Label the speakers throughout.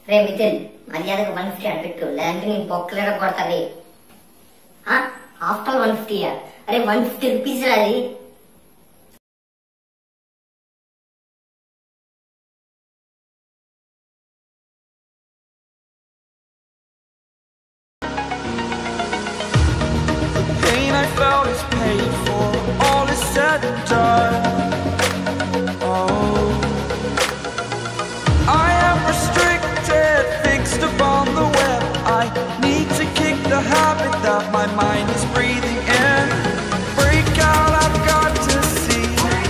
Speaker 1: రే మిథున్ మర్యాదకు one fifty అడపెట్టు లేదంటే నేను బొక్కలేడ కొడతా రే ఆఫ్టర్ వన్ ఫిఫ్టీ అరే వన్ ఫిఫ్టీ రూపీస్ అది
Speaker 2: The pain I felt is paid for, all is said and done. Oh, I am restricted, fixed upon the web. I need to kick the habit that my mind is breathing in. Break out, I've got to see.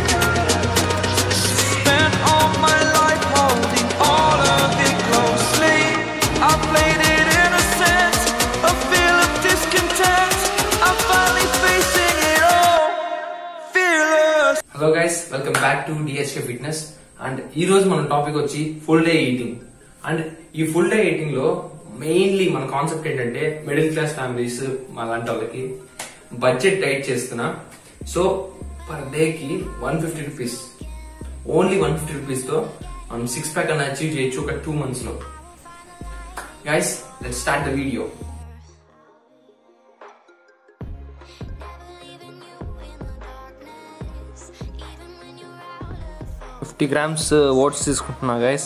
Speaker 2: Spent all my life holding all of it closely. I played it innocent, a feel of discontent. I'm finally facing it all, fearless.
Speaker 3: Hello guys welcome back to DSK fitness and ఈ రోజు మన topic వచ్చి full day eating and ఈ full day eating లో mainly మన concept ఏంటంటే middle class families మా లాంటి వాళ్ళకి బడ్జెట్ డైట్ చేస్తున్నా సో పర్ డే కి one fifty rupees only one fifty rupees తో మనం సిక్స్ ప్యాక్ అని అచీవ్ చేయొచ్చు ఒక టూ మంత్స్ లో guys let start the video fifty grams oats తీసుకుంటున్నా guys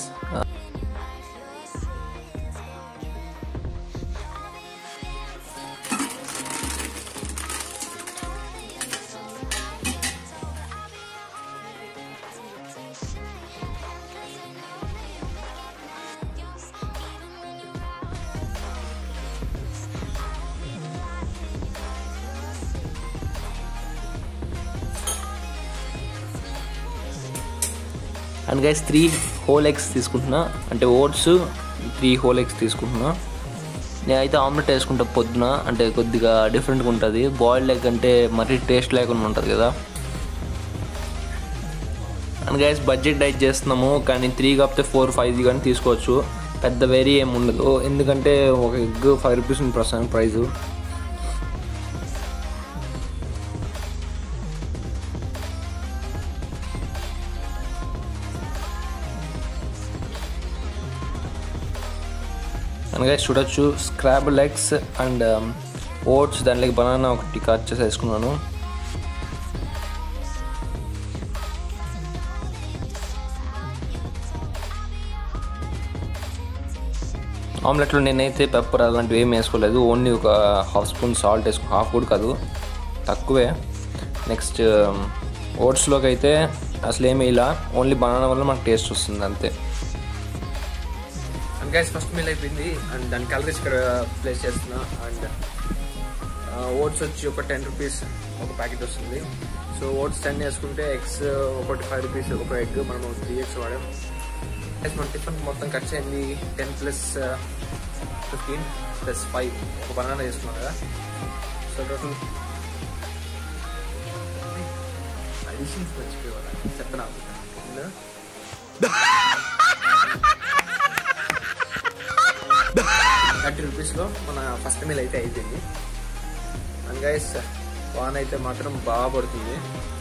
Speaker 3: and guys three whole eggs తీసుకుంటున్నా అంటే ఓట్స్ త్రీ హోల్ ఎగ్స్ తీసుకుంటున్నా నేనైతే ఆమ్లెట్ వేసుకుంటా పొద్దున అంటే కొద్దిగా డిఫరెంట్గా ఉంటుంది బాయిల్డ్ ఎగ్ అంటే మరీ టేస్ట్ లేకుండా ఉంటుంది కదా అండ్ గైస్ బడ్జెట్ డైట్ చేస్తున్నాము కానీ త్రీ కాకపోతే ఫోర్ ఫైవ్ కానీ తీసుకోవచ్చు పెద్ద వేరీ ఏమి ఉండదు ఎందుకంటే ఒక ఎగ్ ఫైవ్ రూపీస్ ఉంది ప్రస్తుతం ప్రైజు అనగా చూడొచ్చు స్క్రాబుల్ ఎగ్స్ అండ్ ఓట్స్ దాంట్లోకి బనానా ఒకటి కట్ చేసి వేసుకున్నాను ఆమ్లెట్లో నేనైతే పెప్పర్ అలాంటివి ఏం వేసుకోలేదు ఓన్లీ ఒక హాఫ్ స్పూన్ సాల్ట్ వేసుకో హాఫ్ కూడా కాదు తక్కువే నెక్స్ట్ ఓట్స్లోకి అయితే అసలు ఏమి ఇలా ఓన్లీ బనానా వల్ల మనకు టేస్ట్ వస్తుంది అంతే అండ్ గైస్ ఫస్ట్ మీల్ అయిపోయింది అండ్ దాని క్యాలరీస్ ఇక్కడ ప్లేస్ చేస్తున్నా అండ్ ఓట్స్ వచ్చి ఒక టెన్ రూపీస్ ఒక ప్యాకెట్ వస్తుంది సో ఓట్స్ టెన్ వేసుకుంటే ఎగ్స్ ఒకటి ఫైవ్ రూపీస్ ఒక ఎగ్ మనం త్రీ ఎగ్స్ వాడాం గైస్ మన టిఫిన్ మొత్తం ఖర్చు అయింది ten plus fifteen plus five ఒక బనానా చేసుకున్నాం కదా సో టోటల్ అడిషన్స్ మర్చిపోయేవాళ్ళ చెప్పనా థర్టీ రూపీస్లో మన ఫస్ట్ మీల్ అయితే అయిపోయింది అండ్ గైస్ వాన్ అయితే మాత్రం బాగా పడుతుంది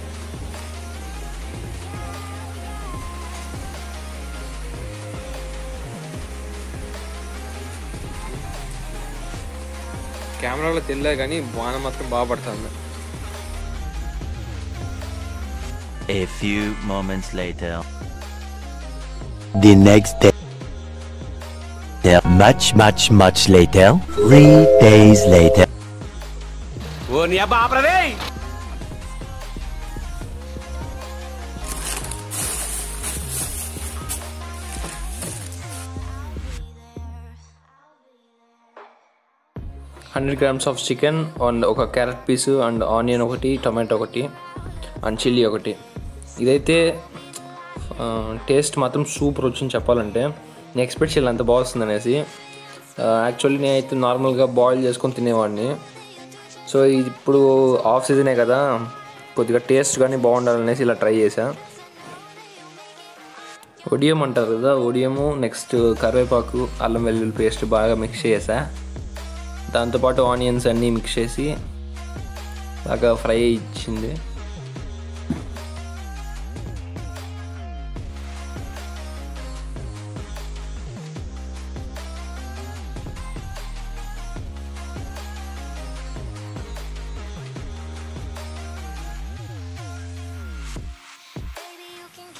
Speaker 3: కెమెరాలో తెలియదు కానీ వాన మాత్రం బాగా పడుతుంది
Speaker 4: A few moments later. The next day. Much, much, much later. Three days later.
Speaker 3: Hundred grams of chicken and ఒక క్యారెట్ పీస్ అండ్ ఆనియన్ ఒకటి టొమాటో ఒకటి అండ్ చిల్లీ ఒకటి ఇదైతే టేస్ట్ మాత్రం సూపర్ వచ్చింది చెప్పాలంటే నేను ఎక్స్పెక్ట్ చేయాలి అంత బాగుంది అనేసి యాక్చువల్లీ నేనైతే నార్మల్గా బాయిల్ చేసుకొని తినేవాడిని సో ఇప్పుడు ఆఫ్ సీజనే కదా కొద్దిగా టేస్ట్ కానీ బాగుండాలనేసి ఇలా ట్రై చేసా ఒడియం అంటారు కదా ఒడియము నెక్స్ట్ కరివేపాకు అల్లం వెల్లుల్లి పేస్ట్ బాగా మిక్స్ చేసా దాంతోపాటు ఆనియన్స్ అన్నీ మిక్స్ చేసి బాగా ఫ్రై ఇచ్చింది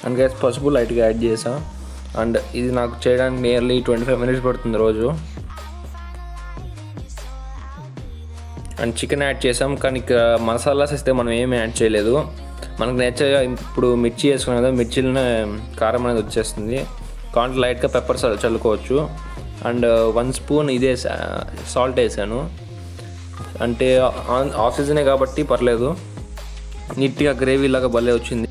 Speaker 3: అండ్ గైస్ పసుపు లైట్గా యాడ్ చేసా అండ్ ఇది నాకు చేయడానికి నియర్లీ ట్వంటీ ఫైవ్ మినిట్స్ పడుతుంది రోజు అండ్ చికెన్ యాడ్ చేసాం కానీ ఇక మసాలాస్ ఇస్తే మనం ఏమి యాడ్ చేయలేదు మనకు నేచర్గా ఇప్పుడు మిర్చి వేసుకున్నాం కదా మిర్చిలోనే కారం అనేది వచ్చేస్తుంది కాంట్ లైట్గా పెప్పర్ చల్లుకోవచ్చు అండ్ వన్ స్పూన్ ఇదే సాల్ట్ వేసాను అంటే ఆఫ్ సీజనే కాబట్టి పర్లేదు నీట్గా గ్రేవీ లాగా భలే వచ్చింది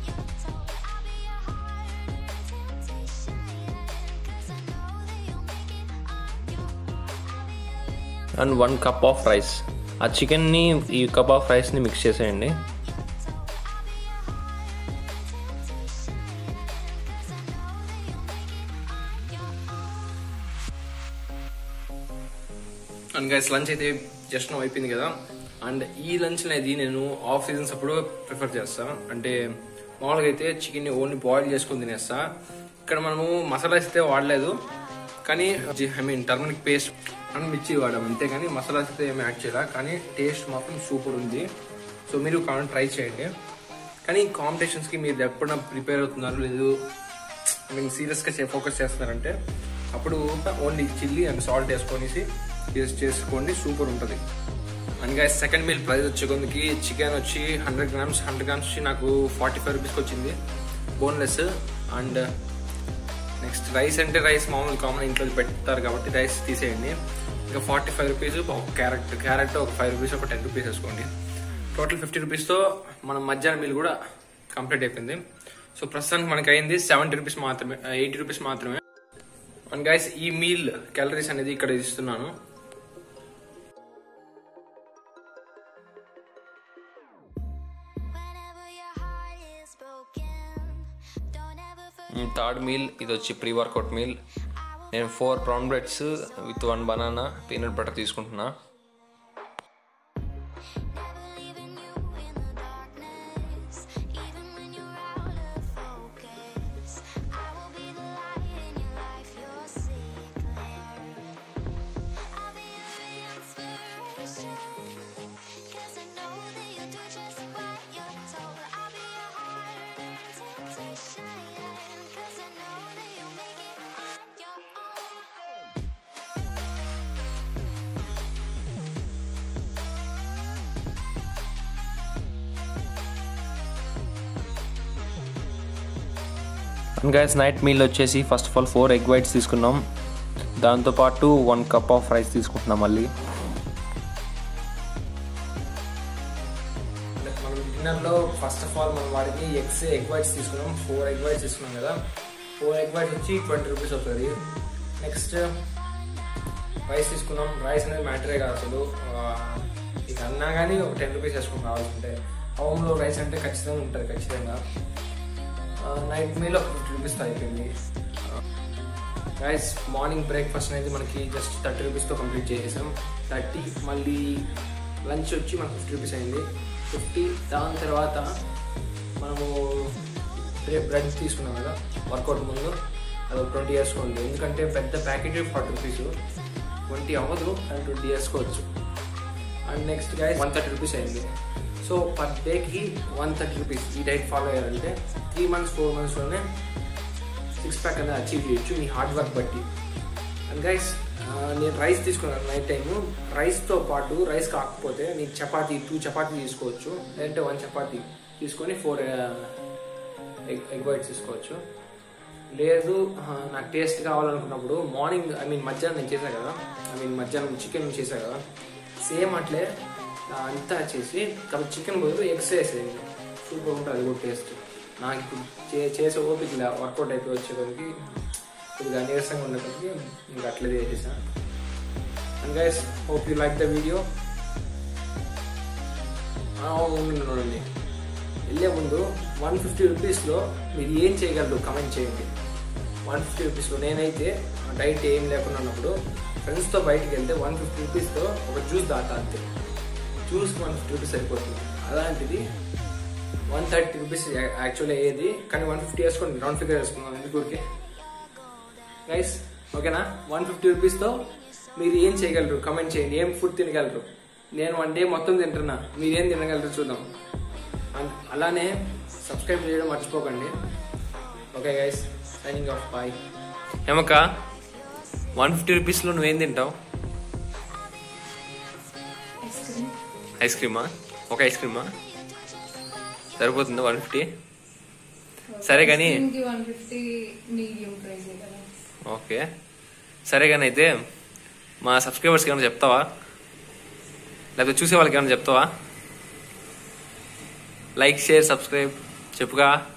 Speaker 3: and one cup of rice ఆ చికెన్ని ఈ కప్ ఆఫ్ రైస్ని మిక్స్ చేసేయండి అండ్ గైస్ లంచ్ అయితే జస్ట్ నో అయిపోయింది కదా అండ్ ఈ లంచ్ అనేది నేను ఆఫ్ సీజన్స్ అప్పుడు ప్రిఫర్ చేస్తా అంటే మామూలుగా అయితే చికెన్ ఓన్లీ బాయిల్ చేసుకొని తినేస్తా ఇక్కడ మనము మసాలాస్ అయితే వాడలేదు కానీ I mean turmeric paste and మిర్చి వాడాం అంతే కానీ మసాలాస్ అయితే ఏమి యాడ్ చేయాలి కానీ టేస్ట్ మాత్రం సూపర్ ఉంది సో మీరు కావాలని ట్రై చేయండి కానీ కాంపిటీషన్స్కి మీరు ఎప్పుడైనా ప్రిపేర్ అవుతున్నారు లేదు ఐ మీన్ సీరియస్గా ఫోకస్ చేస్తున్నారంటే అప్పుడు ఓన్లీ చిల్లీ అండ్ సాల్ట్ వేసుకొనేసి టేస్ట్ చేసుకోండి సూపర్ ఉంటుంది and guys second meal price వచ్చే కొందికి చికెన్ వచ్చి హండ్రెడ్ గ్రామ్స్ హండ్రెడ్ గ్రామ్స్ వచ్చి నాకు ఫార్టీ ఫైవ్ రూపీస్కి వచ్చింది బోన్లెస్ అండ్ నెక్స్ట్ రైస్ అంటే రైస్ మామూలు కామన్ ఇంట్లో పెడతారు కాబట్టి రైస్ తీసేయండి ఇంకా ఫార్టీ ఫైవ్ రూపీస్ ఒక క్యారెట్ క్యారెట్ ఒక ఫైవ్ రూపీస్ ఒక టెన్ రూపీస్ వేసుకోండి టోటల్ ఫిఫ్టీ రూపీస్తో మన మధ్యాహ్నం మీల్ కూడా కంప్లీట్ అయిపోయింది సో ప్రస్తుతానికి మనకి అయింది సెవెంటీ రూపీస్ మాత్రమే ఎయిటీ రూపీస్ మాత్రమే అండ్ గైస్ ఈ మీల్ క్యాలరీస్ అనేది ఇక్కడ ఇస్తున్నాను
Speaker 5: Whenever your heart is broken, don't ever forget.
Speaker 3: Third meal ఇది వచ్చి ప్రీ వర్కౌట్ మీల్ నేను four brown breads with one banana peanut butter తీసుకుంటున్నా
Speaker 5: Never leaving you in the darkness, even when you're out of focus. I will be the light in your life. You'll see clear. I'll be your inspiration, 'cause I know that you'll do just what you're told. I'll be your heart and temptation, 'cause I know that you'll make it on your own.
Speaker 3: And guys night meal వచ్చేసి first of all four egg whites తీసుకున్నాం దాంతోపాటు one cup of rice తీసుకుంటున్నాం మళ్ళీ మనం డిన్నర్లో first of all మనం వాడికి eggs egg whites తీసుకున్నాం four egg whites తీసుకున్నాం కదా ఫోర్ ఎగ్ వైట్స్ వచ్చి ట్వంటీ రూపీస్ అవుతుంది నెక్స్ట్ రైస్ తీసుకున్నాం రైస్ అనేది మ్యాటరే కాదు అసలు ఆ, ఇక అన్నా కానీ ఒక టెన్ రూపీస్ వేసుకుని కావాల్సి ఉంటాయి హోమ్లో రైస్ అంటే ఖచ్చితంగా ఉంటుంది ఖచ్చితంగా నైట్ మీల్ ఒక ఫిఫ్టీ రూపీస్తో అయిపోయింది రైస్ మార్నింగ్ బ్రేక్ఫాస్ట్ అనేది మనకి జస్ట్ థర్టీ రూపీస్తో కంప్లీట్ చేసేసాం థర్టీ మళ్ళీ లంచ్ వచ్చి మనకు ఫిఫ్టీ రూపీస్ అయింది ఫిఫ్టీ దాని తర్వాత మనము రేపు బ్రెడ్ తీసుకున్నాం కదా వర్కౌట్ ముందు అది ఒక ట్వంటీ వేసుకోండి ఎందుకంటే పెద్ద ప్యాకెట్ ఫార్టీ రూపీస్ ట్వంటీ అవ్వదు అండ్ ట్వంటీ వేసుకోవచ్చు and next guys one thirty rupees అయింది సో పర్ డేకి వన్ థర్టీ రూపీస్ ఈ డైట్ ఫాలో అయ్యారంటే త్రీ మంత్స్ ఫోర్ మంత్స్లోనే సిక్స్ ప్యాక్ అనేది అచీవ్ చేయొచ్చు మీ హార్డ్ వర్క్ బట్టి అండ్ గైస్ నేను రైస్ తీసుకున్నాను నైట్ టైము రైస్తో పాటు రైస్ కాకపోతే నీకు చపాతీ టూ చపాతీ తీసుకోవచ్చు లేదంటే వన్ చపాతీ తీసుకొని ఫోర్ ఎగ్ ఎగ్ వైట్స్ తీసుకోవచ్చు లేదు ఆ, నాకు టేస్ట్ కావాలనుకున్నప్పుడు మార్నింగ్ ఐ మీన్ మధ్యాహ్నం నేను చేశాను కదా ఐ మీన్ మధ్యాహ్నం చికెన్ చేశాను కదా సేమ్ అట్లే ఆ, అంతా చేసి కాబట్టి చికెన్ బదులు ఎగ్స్ వేసేది సూపర్ ఉంటుంది అది కూడా టేస్ట్ నాకు ఇప్పుడు చే- చేసే ఓపిక లే వర్కౌట్ అయిపోయి వచ్చేకొరికి కొద్దిగా నీరసంగా ఉండేకొరికి ఇంకా అట్లే చేసేసాను and guys hope you like the video ఉండండి వెళ్ళే ముందు వన్ ఫిఫ్టీ రూపీస్లో మీరు ఏం చేయగలరు కమెంట్ చేయండి వన్ ఫిఫ్టీ రూపీస్లో నేనైతే డైట్ ఏం లేకుండా ఉన్నప్పుడు ఫ్రెండ్స్తో బయటికి వెళ్తే వన్ ఫిఫ్టీ రూపీస్తో ఒక జ్యూస్ దాటా అంతే జ్యూస్కి వన్ ఫిఫ్టీ రూపీస్ సరిపోతుంది అలాంటిది వన్ థర్టీ రూపీస్ యాక్చువల్లీ అయ్యేది కానీ వన్ ఫిఫ్టీ వేసుకోండి రౌండ్ ఫిగర్ వేసుకున్నాం ఎందుకు ఊరికే గైస్ ఓకేనా వన్ ఫిఫ్టీ రూపీస్తో మీరు ఏం చేయగలరు కమెంట్ చేయండి ఏం ఫుడ్ తినగలరు నేను వన్ డే మొత్తం తింటున్నా మీరేం తినగలరు చూద్దాం అండ్ అలానే సబ్స్క్రైబ్ చేయడం మర్చిపోకండి okay guys signing off bye ఏమక్క వన్ ఫిఫ్టీ రూపీస్లో నువ్వేం తింటావు ఐస్ క్రీమా ఒక ఐస్ క్రీమా సరిపోతుందా వన్ ఫిఫ్టీ సరే కానీ
Speaker 6: వన్ ఫిఫ్టీ మీడియం ప్రైస్ కదా
Speaker 3: ఓకే సరే కానీ అయితే మా సబ్స్క్రైబర్స్కి ఏమైనా చెప్తావా లేకపోతే చూసే వాళ్ళకి ఏమైనా చెప్తావా లైక్ షేర్ సబ్స్క్రైబ్ చెప్పుగా